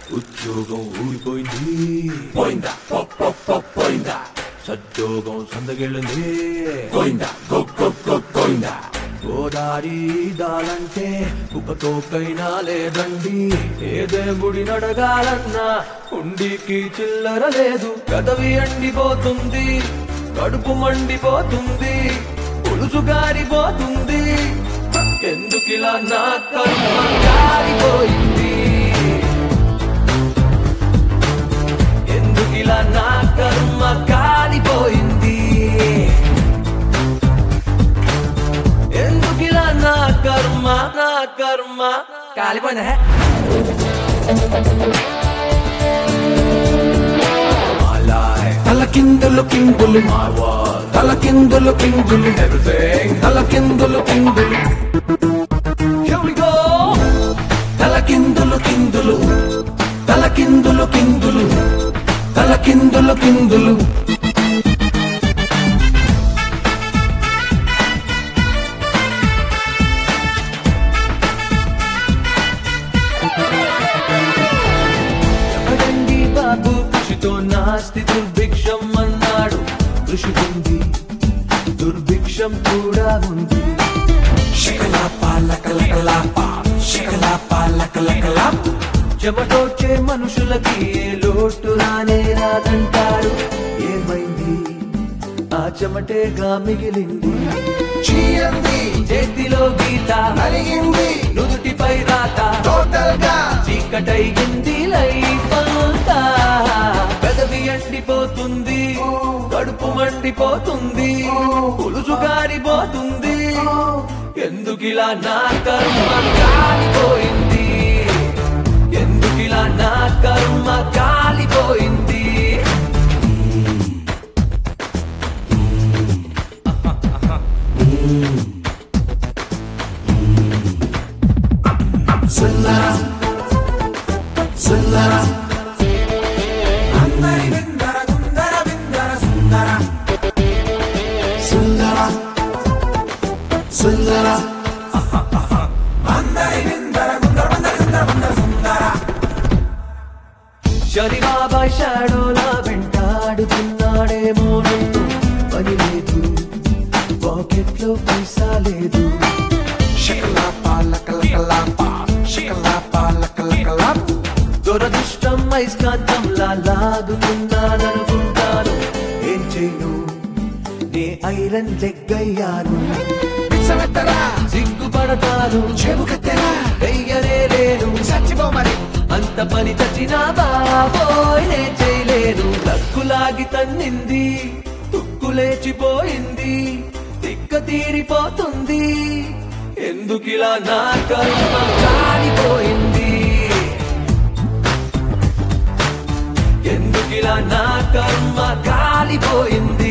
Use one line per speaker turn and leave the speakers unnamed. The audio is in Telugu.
ఉద్యోగం ఊడిపోయింది పోయిందా పో, పో, పో, పోయిందా సద్యోగం సందగిళ్ళింది పోయిందా గో గో గో పోయిందా గోదారి దాలంటే ఉపతోకైనా లేదండి ఏదే గుడి నడగాలన్నా ఉండికి చిల్లర లేదు గదవి ఎండిపోతుంది కడుపు మండిపోతుంది పులుసు గారిపోతుంది ఎందుకిలా నా కర్మ గారిపోయింది ఎందుకిలా నా కర్మ కాలిపోయింది ఎందుకిలా నా కర్మ నా కర్మ కాలిపోయిందా హే? My life,
తలకిందులు కిందులు
my world,
తలకిందులు కిందులు
everything.
తలకిందులు కిందులు
Here we go.
తలకిందులు కిందులు తలకిందులు కిందులు తలకిందులు కిందులు
అడండి బాబు కృషితో నాస్తి దుర్భిక్షం అన్నాడు కృషి ఉంది దుర్భిక్షం కూడా ఉంది చెమటోచే మనుషులకి ఏ లోటు రానే రాదంటాడు ఏమైంది ఆ చెమటేగా మిగిలింది
చీయంది
చేతిలో గీత
నలిగింది
నుదుటిపై రాత
టోటల్ గా
చీకటైంది లైఫ్ అంతా పెదవి ఎండిపోతుంది కడుపు మండిపోతుంది పులుసు గారిపోతుంది ఎందుకిలా నా కర్మ కాలిపోయింది ఎందుకిలా నా కర్మ కాలిపోయింది
సుందరం సుందరం అందరి విందర గుందర విందర సుందర సుందరం సుందరం అందరి విందర గుందర వందర సుందర వందర సుందర
శని బాబాయ్ షాడోలా వెంటాడుతున్నాడేమో నన్ను పని లేదు పాకెట్లో పైసా లేదు
శకలా పాలకలకలాపా శకలా పాలకలకలాపా
దురదృష్టం ఐస్కాంతంలా లాగుతున్నాననుకుంటాను ఏం చేయను నే ఐరన్ లెగ్గయ్యాను
పిచ్చమెత్తరా
సిగ్గుపడతాను
చెబుకత్తెరా
వెయ్యనే లేను
చచ్చిపో మరి
అంత పని చచ్చినా బాబోయ్ నే చేయలేను లక్కులాగి తన్నింది తుక్కు లేచిపోయింది తిక్క తీరిపోతుంది ఎందుకిలా నా కర్మ కాలిపోయింది ఎందుకిలా నా కర్మ కాలిపోయింది